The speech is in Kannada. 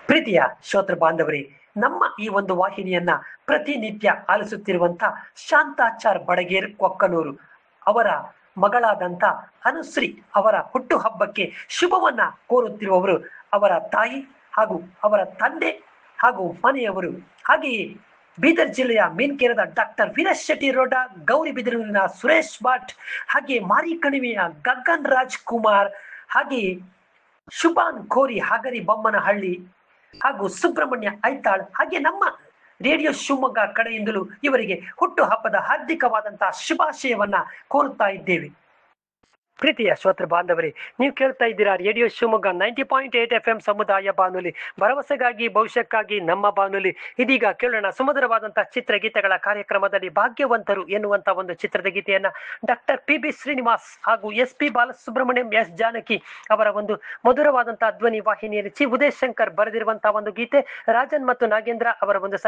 ಪ್ರೀತಿಯ ಶ್ರೋತೃ ಬಾಂಧವರೇ ನಮ್ಮ ಈ ಒಂದು ವಾಹಿನಿಯನ್ನ ಪ್ರತಿನಿತ್ಯ ಆಲಿಸುತ್ತಿರುವಂತ ಶಾಂತಾಚಾರ್ ಬಡಗೇರ್ ಕೊಕ್ಕನೂರು ಅವರ ಮಗಳಾದಂತ ಅನುಶ್ರೀ ಅವರ ಹುಟ್ಟುಹಬ್ಬಕ್ಕೆ ಶುಭವನ್ನ ಕೋರುತ್ತಿರುವವರು ಅವರ ತಾಯಿ ಹಾಗೂ ಅವರ ತಂದೆ ಹಾಗೂ ಮನೆಯವರು ಹಾಗೆಯೇ ಬೀದರ್ ಜಿಲ್ಲೆಯ ಮೀನ್ಕೆರದ ಡಾಕ್ಟರ್ ವೀರೇಶ್ ಶೆಟ್ಟಿ ರೋಡ ಗೌರಿಬಿದರೂರಿನ ಸುರೇಶ್ ಭಟ್ ಹಾಗೆ ಮಾರಿಕಣಿವೆಯ ಗಗನ್ ರಾಜ್ ಕುಮಾರ್ ಹಾಗೆಯೇ ಶುಭಾನ್ ಕೋರಿ ಹಾಗರಿ ಬೊಮ್ಮನಹಳ್ಳಿ ಹಾಗೂ ಸುಬ್ರಹ್ಮಣ್ಯ ಐತಾಳ್ ಹಾಗೆ ನಮ್ಮ ರೇಡಿಯೋ ಶಿವಮೊಗ್ಗ ಕಡೆಯಿಂದಲೂ ಇವರಿಗೆ ಹುಟ್ಟು ಹಬ್ಬದ ಹಾರ್ದಿಕವಾದಂತಹ ಶುಭಾಶಯವನ್ನ ಕೋರುತ್ತಾ ಇದ್ದೇವೆ ಪ್ರೀತಿಯ ಶ್ರೋತೃ ಬಾಂಧವರೇ ನೀವು ಕೇಳ್ತಾ ಇದ್ದೀರಾ radio Shivamogga ninety point eight F M ಸಮುದಾಯ ಬಾನುಲಿ ಭರವಸೆಗಾಗಿ ಭವಿಷ್ಯಕ್ಕಾಗಿ ನಮ್ಮ ಬಾನುಲಿ ಇದೀಗ ಕೇಳೋಣ ಸುಮಧುರವಾದಂತಹ ಚಿತ್ರಗೀತೆಗಳ ಕಾರ್ಯಕ್ರಮದಲ್ಲಿ ಭಾಗ್ಯವಂತರು ಎನ್ನುವಂತ ಒಂದು ಚಿತ್ರದ ಗೀತೆಯನ್ನ ಡಾಕ್ಟರ್ ಪಿ ಬಿ ಶ್ರೀನಿವಾಸ್ ಹಾಗೂ S P Balasubrahmanyam S Janaki ಅವರ ಒಂದು ಮಧುರವಾದಂತಹ ಧ್ವನಿ ವಾಹಿನಿಯಲ್ಲಿ ಚಿ ಉದಯ್ ಶಂಕರ್ ಬರೆದಿರುವಂತಹ ಒಂದು ಗೀತೆ ರಾಜನ್ ಮತ್ತು ನಾಗೇಂದ್ರ ಅವರ ಒಂದು